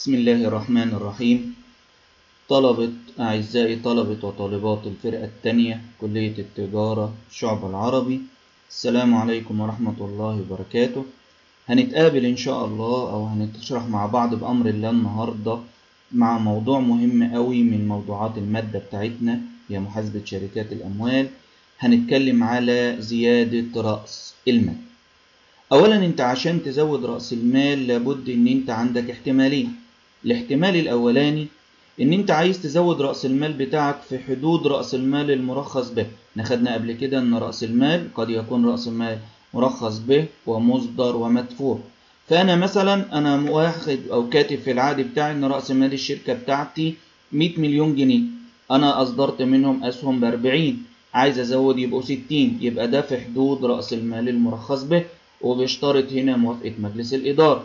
بسم الله الرحمن الرحيم طلبة أعزائي طلبة وطالبات الفرقة الثانية كلية التجارة شعب العربي السلام عليكم ورحمة الله وبركاته هنتقابل إن شاء الله أو هنشرح مع بعض بأمر الله النهاردة مع موضوع مهم قوي من موضوعات المادة بتاعتنا هي محاسبة شركات الأموال هنتكلم على زيادة رأس المال أولا أنت عشان تزود رأس المال لابد إن أنت عندك احتمالين الاحتمال الأولاني إن أنت عايز تزود رأس المال بتاعك في حدود رأس المال المرخص به ناخدنا قبل كده إن رأس المال قد يكون رأس المال مرخص به ومصدر ومدفوع فأنا مثلا أنا واخد أو كاتب في العقد بتاعي إن رأس مال الشركة بتاعتي 100 مليون جنيه أنا أصدرت منهم أسهم ب 40 عايز أزود يبقوا 60 يبقى ده في حدود رأس المال المرخص به وبيشترط هنا موافقة مجلس الإدارة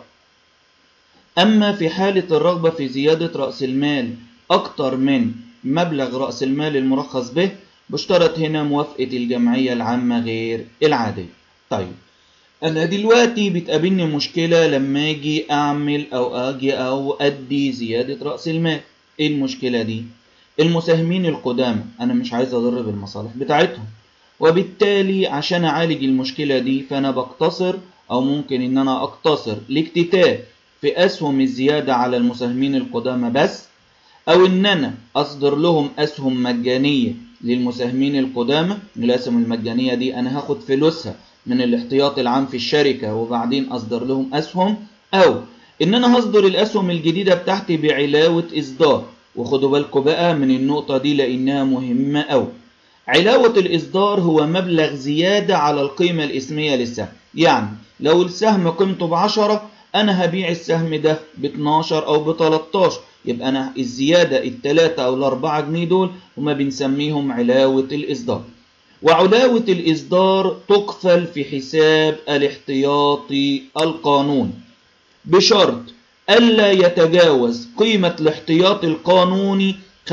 أما في حالة الرغبة في زيادة رأس المال أكتر من مبلغ رأس المال المرخص به بيشترط هنا موافقة الجمعية العامة غير العادية طيب أنا دلوقتي بتقابلني مشكلة لما أجي أعمل أو أجي أو أدي زيادة رأس المال إيه المشكلة دي؟ المساهمين القدامى أنا مش عايز أضر بالمصالح بتاعتهم وبالتالي عشان أعالج المشكلة دي فأنا بقتصر أو ممكن إن أنا أقتصر الاكتتاب في أسهم الزيادة على المساهمين القدامى بس أو إن أنا أصدر لهم أسهم مجانية للمساهمين القدامى الأسهم المجانية دي أنا هاخد فلوسها من الاحتياط العام في الشركة وبعدين أصدر لهم أسهم أو إن أنا هصدر الأسهم الجديدة بتاعتي بعلاوة إصدار وخدوا بالكم بقى من النقطة دي لأنها مهمة أوي علاوة الإصدار هو مبلغ زيادة على القيمة الإسمية للسهم يعني لو السهم قيمته بعشرة أنا هبيع السهم ده باتناشر أو بتلاتاشر يبقى أنا الزيادة التلاتة أو الأربعة جنيه دول هما بنسميهم علاوة الإصدار وعلاوة الإصدار تقفل في حساب الاحتياطي القانوني بشرط ألا يتجاوز قيمة الاحتياطي القانوني 50%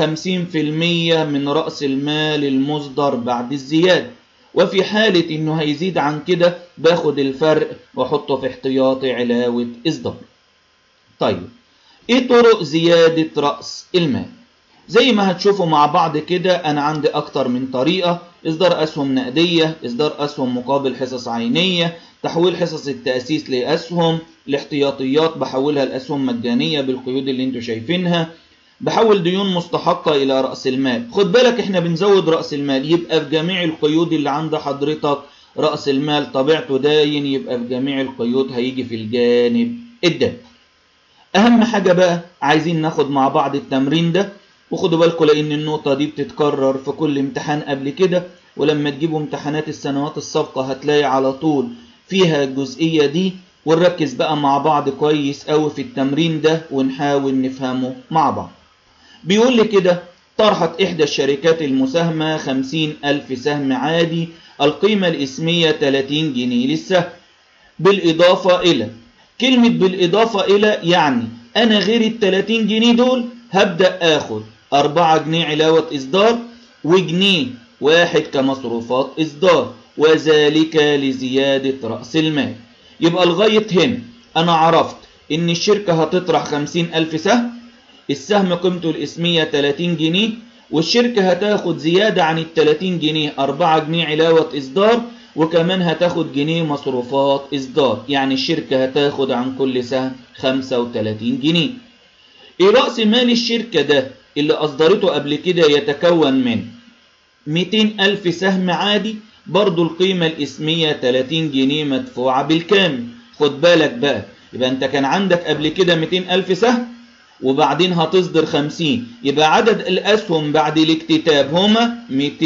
من رأس المال المصدر بعد الزيادة وفي حالة إنه هيزيد عن كده باخد الفرق وأحطه في احتياطي علاوة إصدار طيب إيه طرق زيادة رأس المال زي ما هتشوفوا مع بعض كده أنا عندي أكتر من طريقة إصدار أسهم نقدية إصدار أسهم مقابل حصص عينية تحويل حصص التأسيس لأسهم الاحتياطيات بحولها لأسهم مجانية بالقيود اللي انتوا شايفينها بحول ديون مستحقة إلى رأس المال خد بالك احنا بنزود رأس المال يبقى في جميع القيود اللي عند حضرتك رأس المال طبيعته داين يبقى في جميع القيود هيجي في الجانب الدائن أهم حاجة بقى عايزين ناخد مع بعض التمرين ده وخدوا بالكم لأن النقطة دي بتتكرر في كل امتحان قبل كده ولما تجيبوا امتحانات السنوات السابقة هتلاقي على طول فيها الجزئية دي ونركز بقى مع بعض كويس قوي في التمرين ده ونحاول نفهمه مع بعض بيقول لي كده طرحت إحدى الشركات المساهمة خمسين ألف سهم عادي القيمة الإسمية 30 جنيه للسهم بالإضافة إلى كلمة بالإضافة إلى يعني أنا غير ال 30 جنيه دول هبدأ آخد 4 جنيه علاوة إصدار وجنيه واحد كمصروفات إصدار وذلك لزيادة رأس المال يبقى لغاية هنا أنا عرفت إن الشركة هتطرح 50 ألف سهم السهم قيمته الاسمية 30 جنيه والشركة هتاخد زيادة عن ال 30 جنيه 4 جنيه علاوة إصدار وكمان هتاخد جنيه مصروفات إصدار يعني الشركة هتاخد عن كل سهم 35 جنيه إيه رأس مال الشركة ده اللي أصدرته قبل كده يتكون من 200 ألف سهم عادي برضو القيمة الاسمية 30 جنيه مدفوعة بالكامل خد بالك بقى يبقى أنت كان عندك قبل كده 200 ألف سهم وبعدين هتصدر 50 يبقى عدد الأسهم بعد الاكتتاب هما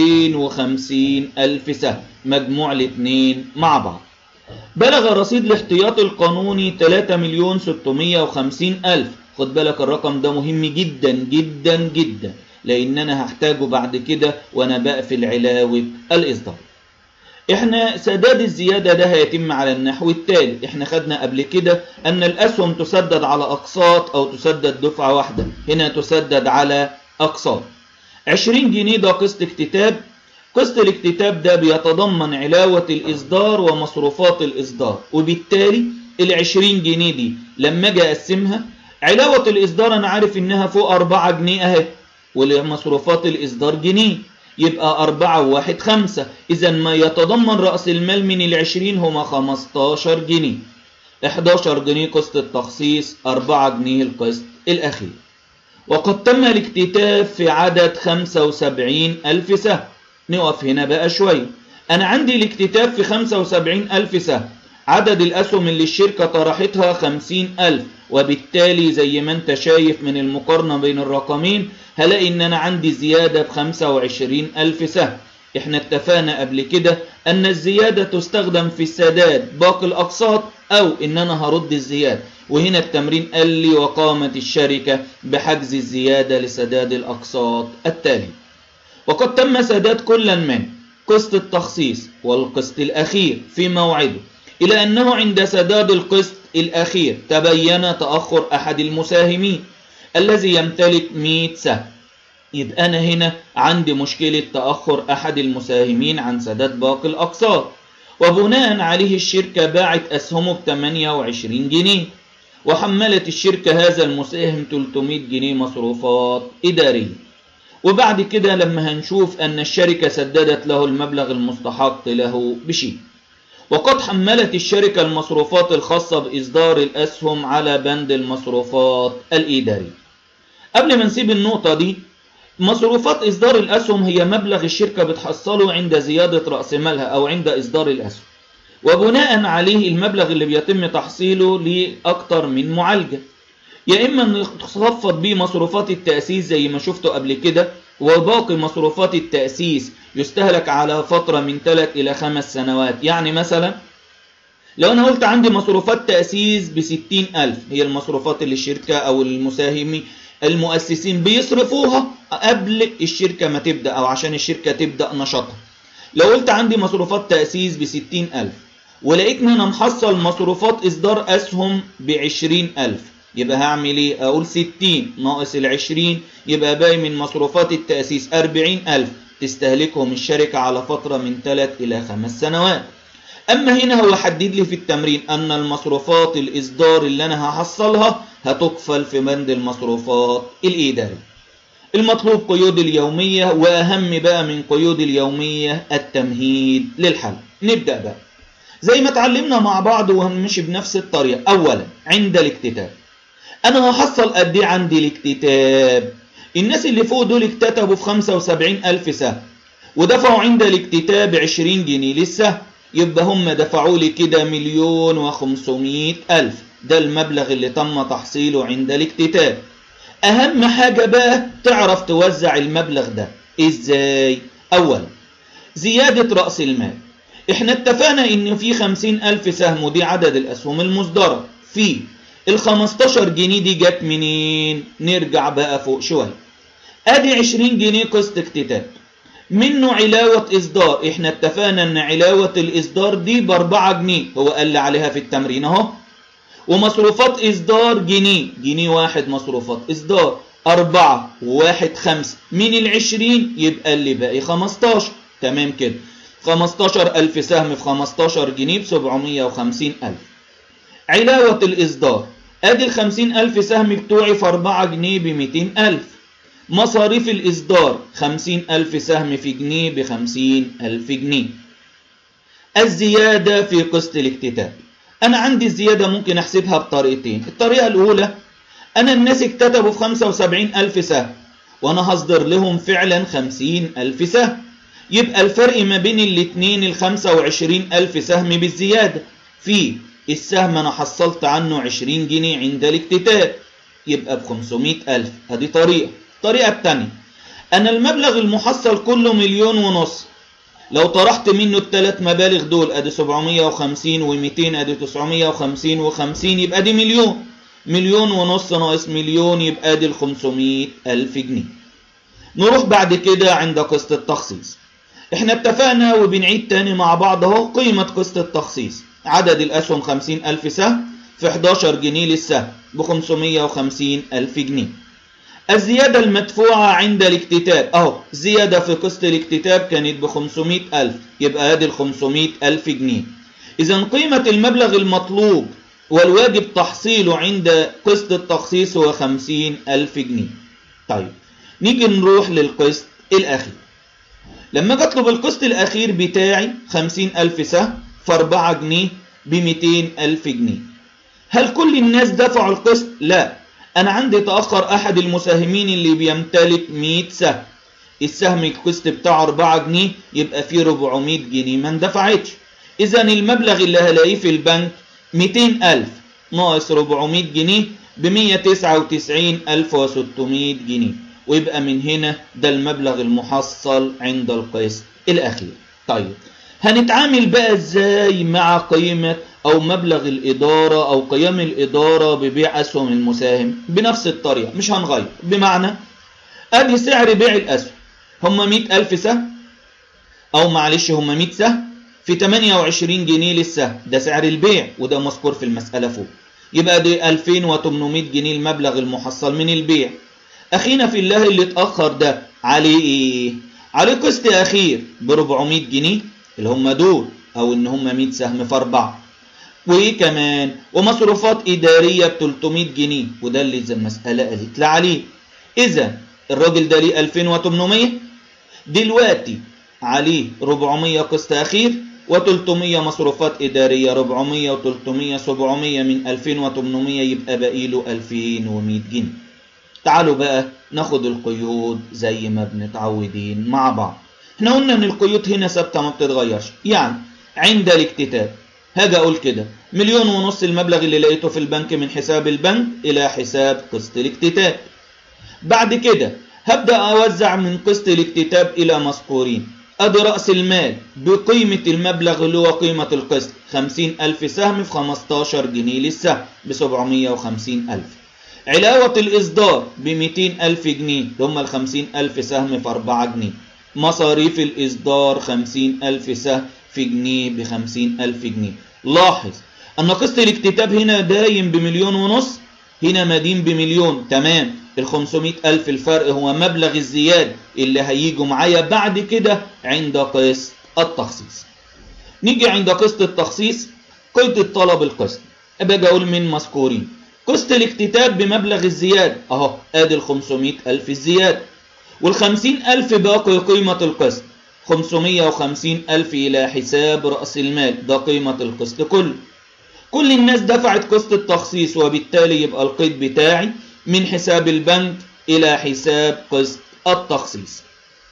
250 ألف سهم مجموع الاثنين مع بعض بلغ الرصيد الاحتياطي القانوني 3 مليون 650 ألف خد بالك الرقم ده مهم جدا جدا جدا لأن أنا هحتاجه بعد كده وأنا بقفل علاوة الإصدار احنا سداد الزيادة ده هيتم على النحو التالي احنا خدنا قبل كده ان الاسهم تسدد على اقساط او تسدد دفعة واحدة هنا تسدد على اقساط 20 جنيه ده قسط اكتتاب قسط الاكتتاب ده بيتضمن علاوة الاصدار ومصروفات الاصدار وبالتالي ال 20 جنيه دي لما اجي اقسمها علاوة الإصدار أنا عارف إنها فوق أربعة جنيه أهي ومصروفات الإصدار جنيه يبقى أربعة وواحد خمسة إذا ما يتضمن رأس المال من العشرين هما خمستاشر جنيه 11 جنيه قسط التخصيص 4 جنيه القسط الأخير وقد تم الاكتتاب في عدد 75 ألف سهم نقف هنا بقى شوية أنا عندي الاكتتاب في 75 ألف سهم عدد الأسهم اللي الشركة طرحتها 50 ألف وبالتالي زي ما انت شايف من المقارنة بين الرقمين هلاقي ان انا عندي زيادة ب 25 ألف سهم احنا اتفقنا قبل كده ان الزيادة تستخدم في السداد باقي الاقساط او ان انا هرد الزيادة وهنا التمرين قال لي وقامت الشركة بحجز الزيادة لسداد الاقساط التالي وقد تم سداد كل من قسط التخصيص والقسط الاخير في موعده الى انه عند سداد القسط الاخير تبين تأخر احد المساهمين الذي يمتلك 100 سهم يبقى أنا هنا عندي مشكلة تأخر أحد المساهمين عن سداد باقي الأقساط وبناء عليه الشركة باعت أسهمه ب 28 جنيه وحملت الشركة هذا المساهم 300 جنيه مصروفات إدارية وبعد كده لما هنشوف أن الشركة سددت له المبلغ المستحق له بشيء وقد حملت الشركة المصروفات الخاصة بإصدار الأسهم على بند المصروفات الإدارية قبل ما نسيب النقطة دي مصروفات إصدار الأسهم هي مبلغ الشركة بتحصله عند زيادة رأس مالها أو عند إصدار الأسهم وبناء عليه المبلغ اللي بيتم تحصيله لأكثر من معالجة يا إما أن تصفد به مصروفات التأسيس زي ما شفته قبل كده وباقي مصروفات التأسيس يستهلك على فترة من 3 إلى 5 سنوات يعني مثلا لو أنا قلت عندي مصروفات تأسيس بستين ألف هي المصروفات اللي الشركة أو المساهمين المؤسسين بيصرفوها قبل الشركة ما تبدأ أو عشان الشركة تبدأ نشاطها لو قلت عندي مصروفات تأسيس بستين ألف ولقيت إن أنا محصل مصروفات إصدار أسهم بعشرين ألف يبقى هعمل إيه؟ أقول ستين ناقص العشرين يبقى باقي من مصروفات التأسيس أربعين ألف تستهلكهم الشركة على فترة من ثلاث إلى خمس سنوات أما هنا هو حدد لي في التمرين أن المصروفات الإصدار اللي أنا هحصلها هتكفل في بند المصروفات الإدارية المطلوب قيود اليومية وأهم بقى من قيود اليومية التمهيد للحل نبدأ بقى زي ما اتعلمنا مع بعض وهنمشي بنفس الطريقة أولا عند الاكتتاب أنا هحصل قد إيه عندي الاكتتاب الناس اللي فوق دول اكتتبوا في 75 ألف سهم ودفعوا عند الاكتتاب 20 جنيه للسهم يبقى هم دفعوا لي كده مليون وخمسمائة ألف ده المبلغ اللي تم تحصيله عند الاكتتاب أهم حاجة بقى تعرف توزع المبلغ ده إزاي؟ أولا زيادة رأس المال احنا اتفقنا ان في خمسين ألف سهم ودي عدد الأسهم المصدرة في الخمستاشر جنيه دي جت منين؟ نرجع بقى فوق شوية ادي عشرين جنيه قسط اكتتاب منه علاوة إصدار إحنا اتفقنا إن علاوة الإصدار دي بأربعة جنيه هو قال لي عليها في التمرين أهو ومصروفات إصدار جنيه جنيه واحد مصروفات إصدار أربعة وواحد خمسة من العشرين يبقى اللي باقي خمستاشر تمام كده خمستاشر ألف سهم في خمستاشر جنيه بسبعمية وخمسين ألف علاوة الإصدار أدي الخمسين ألف سهم بتوعي في أربعة جنيه بميتين ألف مصاريف الإصدار خمسين ألف سهم في جنيه بخمسين ألف جنيه الزيادة في قسط الاكتتاب أنا عندي الزيادة ممكن أحسبها بطريقتين الطريقة الأولى أنا الناس اكتتبوا في خمسة وسبعين ألف سهم وأنا هصدر لهم فعلا خمسين ألف سهم يبقى الفرق ما بين الاتنين الخمسة وعشرين ألف سهم بالزيادة في السهم أنا حصلت عنه عشرين جنيه عند الاكتتاب يبقى بخمسمائة ألف هذه طريقة الطريقة الثانية أنا المبلغ المحصل كله مليون ونص لو طرحت منه الثلاث مبالغ دول ادي 750 و200 ادي 950 و50 يبقى دي مليون مليون ونص ناقص مليون يبقى دي ال 500 ألف جنيه نروح بعد كده عند قسط التخصيص احنا اتفقنا وبنعيد تاني مع بعض اهو قيمة قسط التخصيص عدد الأسهم 50 ألف سهم في 11 جنيه للسهم ب 550 ألف جنيه الزيادة المدفوعة عند الاكتتاب اهو زيادة في قسط الاكتتاب كانت ب 500 ألف يبقى ادي ال 500 ألف جنيه إذا قيمة المبلغ المطلوب والواجب تحصيله عند قسط التخصيص هو خمسين ألف جنيه طيب نيجي نروح للقسط الأخير لما أجي أطلب القسط الأخير بتاعي خمسين ألف سهم في أربعة جنيه بميتين ألف جنيه هل كل الناس دفعوا القسط؟ لا أنا عندي تأخر أحد المساهمين اللي بيمتلك 100 سهم السهم القسط بتاعه 4 جنيه يبقى فيه 400 جنيه ما اندفعتش إذا المبلغ اللي هلاقيه في البنك 200000 ناقص 400 جنيه ب 199600 جنيه ويبقى من هنا ده المبلغ المحصل عند القسط الأخير طيب هنتعامل بقى ازاي مع قيمة او مبلغ الادارة او قيام الادارة ببيع اسهم المساهم بنفس الطريقة مش هنغير بمعنى ادي سعر بيع الاسهم هم مئة الف سهم او معلش هم مئة سهم في 28 جنيه للسهم ده سعر البيع وده مذكور في المسألة فوق يبقى دي 2800 جنيه المبلغ المحصل من البيع اخينا في الله اللي اتأخر ده عليه ايه عليه قسط اخير ب 400 جنيه اللي هم دول او ان هم 100 سهم في اربعه وايه كمان ومصروفات اداريه ب 300 جنيه وده اللي زي المساله قالت لي عليه اذا الراجل ده ليه 2800 دلوقتي عليه 400 قسط اخير و300 مصروفات اداريه 400 و300 700 من 2800 يبقى باقي له 2100 جنيه تعالوا بقى ناخد القيود زي ما بنتعودين مع بعض احنا قلنا ان القيود هنا ثابته ما بتتغيرش يعني عند الاكتتاب هاجي اقول كده مليون ونص المبلغ اللي لقيته في البنك من حساب البنك الى حساب قسط الاكتتاب بعد كده هبدا اوزع من قسط الاكتتاب الى مذكورين ادي راس المال بقيمه المبلغ اللي هو قيمه القسط خمسين الف سهم في 15 جنيه للسهم ب 750 الف علاوه الاصدار ب 200 الف جنيه اللي هم ال 50 الف سهم في 4 جنيه مصاريف الإصدار خمسين ألف سهم في جنيه بخمسين ألف جنيه لاحظ أن قسط الاكتتاب هنا دايم بمليون ونص هنا مدين بمليون تمام الخمسمائة ألف الفرق هو مبلغ الزيادة اللي هيجوا معايا بعد كده عند قسط التخصيص نيجي عند قسط التخصيص قيد الطلب القسط أبقى أقول من مذكورين قسط الاكتتاب بمبلغ الزيادة أهو آدي الخمسمائة ألف الزيادة والخمسين ألف باقي قيمة القسط خمسمية وخمسين ألف إلى حساب رأس المال ده قيمة القسط كله كل الناس دفعت قسط التخصيص وبالتالي يبقى القيد بتاعي من حساب البنك إلى حساب قسط التخصيص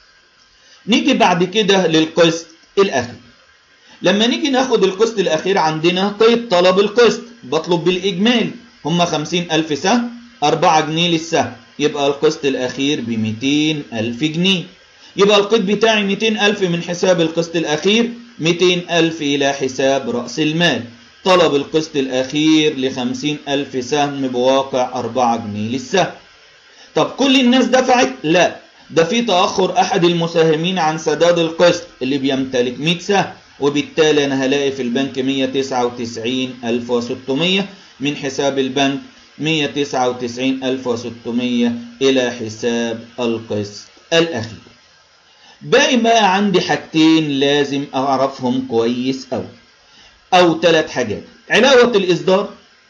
نيجي بعد كده للقسط الأخير لما نيجي ناخد القسط الأخير عندنا قيد طلب القسط بطلب بالإجمالي هم خمسين ألف سهم أربعة جنيه للسهم يبقى القسط الأخير ب ألف جنيه يبقى القيد بتاعي 200 ألف من حساب القسط الأخير 200 ألف إلى حساب رأس المال طلب القسط الأخير لخمسين ألف سهم بواقع أربعة جنيه للسهم طب كل الناس دفعت؟ لا ده في تأخر أحد المساهمين عن سداد القسط اللي بيمتلك 100 سهم وبالتالي أنا هلاقي في البنك 199600 من حساب البنك 199600 إلى حساب القسط الأخير باقي بقى عندي حاجتين لازم أعرفهم كويس أوي أو ثلاث حاجات علاوة الإصدار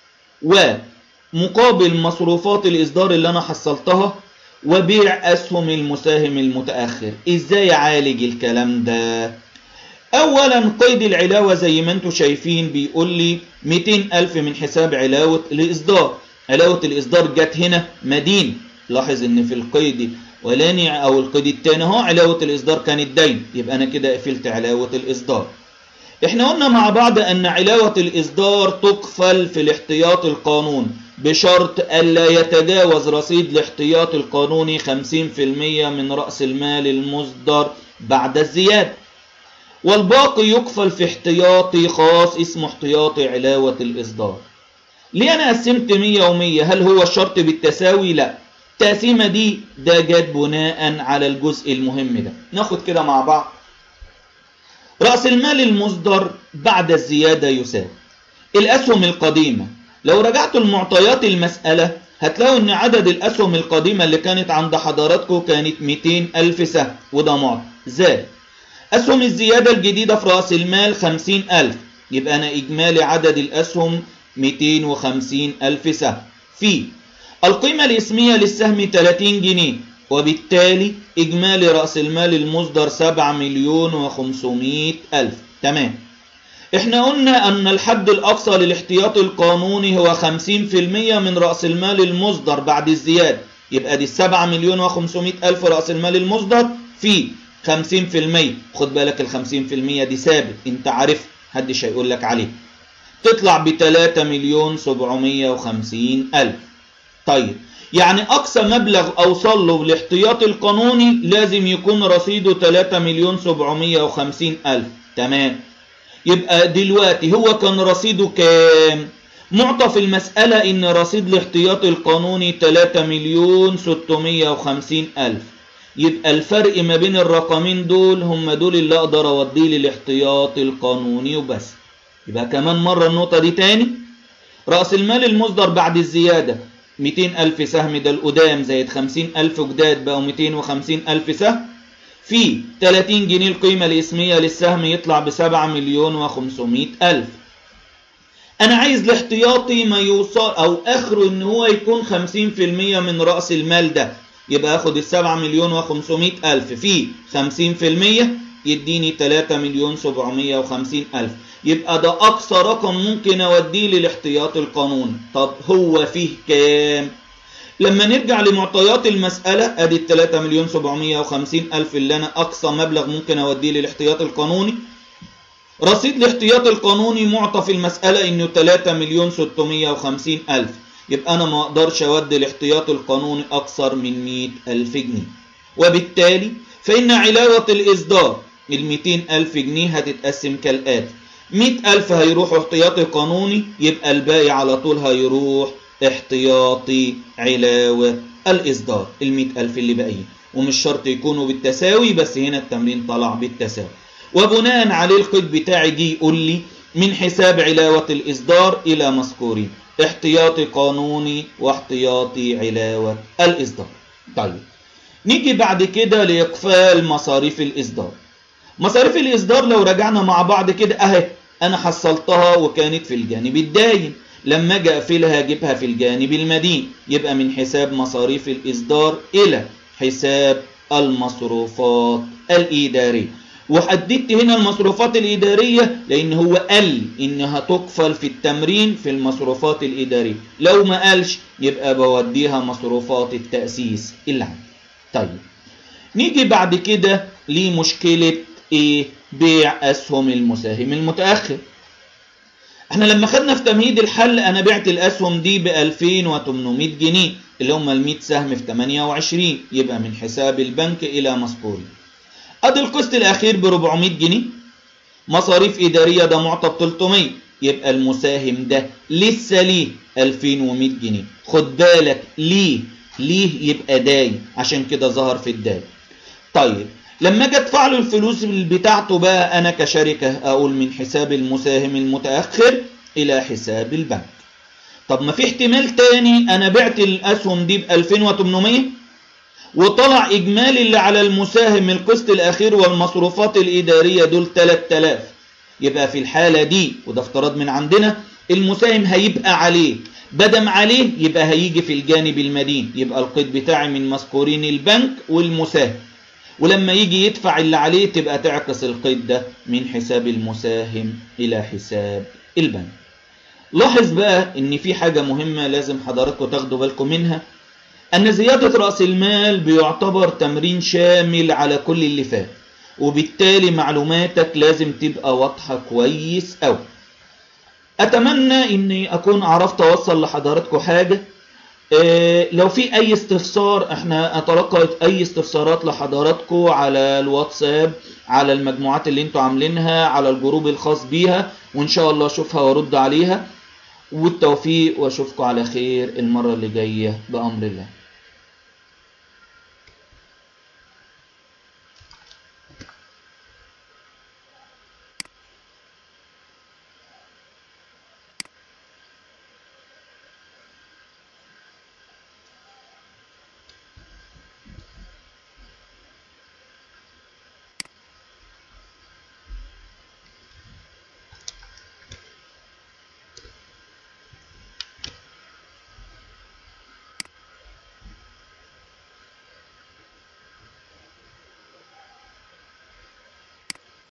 ومقابل مصروفات الإصدار اللي أنا حصلتها وبيع أسهم المساهم المتأخر إزاي أعالج الكلام ده أولا قيد العلاوة زي ما انتم شايفين بيقول لي 200 ألف من حساب علاوة الإصدار علاوة الإصدار جت هنا مدين لاحظ ان في القيد ولاني او القيد الثاني اهو علاوة الإصدار كانت دين يبقى أنا كده قفلت علاوة الإصدار احنا قلنا مع بعض ان علاوة الإصدار تقفل في الاحتياط القانوني بشرط ألا يتجاوز رصيد الاحتياط القانوني 50% من رأس المال المصدر بعد الزيادة والباقي يقفل في احتياطي خاص اسمه احتياطي علاوة الإصدار ليه أنا قسمت 100 و100 هل هو الشرط بالتساوي؟ لا التقسيمة دي ده جت بناء على الجزء المهم ده ناخد كده مع بعض رأس المال المصدر بعد الزيادة يساوي الأسهم القديمة لو رجعتوا المعطيات المسألة هتلاقوا ان عدد الأسهم القديمة اللي كانت عند حضراتكم كانت 200 ألف سهم وده معطى زائد أسهم الزيادة الجديدة في رأس المال 50 ألف يبقى أنا إجمالي عدد الأسهم 250 ألف سهم في القيمة الإسمية للسهم 30 جنيه وبالتالي إجمالي رأس المال المصدر 7 مليون و500 ألف تمام احنا قلنا أن الحد الأقصى للاحتياط القانوني هو 50% من رأس المال المصدر بعد الزيادة يبقى دي 7 مليون و500 ألف رأس المال المصدر في 50% خد بالك ال 50% دي ثابت انت عارف محدش هيقول لك عليه تطلع ب 3 مليون 750 ألف طيب يعني أقصى مبلغ أوصل له بالاحتياط القانوني لازم يكون رصيده 3 مليون 750 ألف تمام يبقى دلوقتي هو كان رصيده كام معطى في المسألة إن رصيد الاحتياط القانوني 3 مليون 650 ألف يبقى الفرق ما بين الرقمين دول هم دول اللي أقدر أوديه للاحتياط القانوني وبس يبقى كمان مرة النقطة دي تاني رأس المال المصدر بعد الزيادة 200 ألف سهم ده القدام زائد 50 ألف جداد بقوا 250 ألف سهم في 30 جنيه القيمة الإسمية للسهم يطلع ب 7 مليون و500 ألف أنا عايز الاحتياطي ما يوصل أو آخره إن هو يكون 50% من رأس المال ده يبقى آخد ال 7 مليون و500 ألف في 50% يديني 3 مليون 750 ألف يبقى ده أقصى رقم ممكن أوديه للاحتياط القانوني طب هو فيه كام؟ لما نرجع لمعطيات المسألة أدي ال 3 مليون 750 ألف اللي أنا أقصى مبلغ ممكن أوديه للاحتياط القانوني رصيد الاحتياط القانوني معطى في المسألة إنه 3 مليون 650 ألف يبقى أنا ما أقدرش أودي الاحتياط القانوني أكثر من 100 ألف جنيه وبالتالي فإن علاوة الإصدار ال 200 ألف جنيه هتتقسم كالآتي 100 ألف هيروحوا احتياطي قانوني يبقى الباقي على طول هيروح احتياطي علاوة الإصدار ال 100 ألف اللي باقيين ومش شرط يكونوا بالتساوي بس هنا التمرين طلع بالتساوي وبناء عليه القيد بتاعي جه يقول لي من حساب علاوة الإصدار إلى مذكورين احتياطي قانوني واحتياطي علاوة الإصدار طيب نيجي بعد كده لإقفال مصاريف الإصدار مصاريف الإصدار لو رجعنا مع بعض كده أهي أنا حصلتها وكانت في الجانب الداين لما أجي أقفلها أجيبها في الجانب المدين يبقى من حساب مصاريف الإصدار إلى حساب المصروفات الإدارية وحددت هنا المصروفات الإدارية لأن هو قال إنها تقفل في التمرين في المصروفات الإدارية لو ما قالش يبقى بوديها مصروفات التأسيس اللي عندي طيب نيجي بعد كده لمشكلة إيه بيع أسهم المساهم المتأخر احنا لما خدنا في تمهيد الحل انا بعت الاسهم دي ب 2800 جنيه اللي هم ال 100 سهم في 28 يبقى من حساب البنك الى مذكوري ادي القسط الاخير ب 400 جنيه مصاريف اداريه ده معطى ب 300 يبقى المساهم ده لسه ليه 2100 جنيه خد بالك ليه ليه يبقى داي عشان كده ظهر في الداي طيب لما اجي ادفع له الفلوس بتاعته بقى انا كشركه اقول من حساب المساهم المتاخر الى حساب البنك طب ما في احتمال تاني انا بعت الاسهم دي ب 2800 وطلع اجمالي اللي على المساهم القسط الاخير والمصروفات الاداريه دول 3000 يبقى في الحاله دي وده افتراض من عندنا المساهم هيبقى عليه بدم عليه يبقى هيجي في الجانب المدين يبقى القيد بتاعي من مذكورين البنك والمساهم ولما يجي يدفع اللي عليه تبقى تعكس القيد ده من حساب المساهم إلى حساب البنك لاحظ بقى ان في حاجة مهمة لازم حضراتكم تاخدوا بالكم منها ان زيادة رأس المال بيعتبر تمرين شامل على كل اللي فات وبالتالي معلوماتك لازم تبقى واضحة كويس أوي أتمنى إني أكون عرفت أوصل لحضراتكم حاجة إيه لو في اي استفسار احنا اتلقى اي استفسارات لحضراتكم على الواتساب على المجموعات اللي انتوا عاملينها على الجروب الخاص بيها وان شاء الله اشوفها وارد عليها والتوفيق واشوفكم على خير المرة اللي جاية بامر الله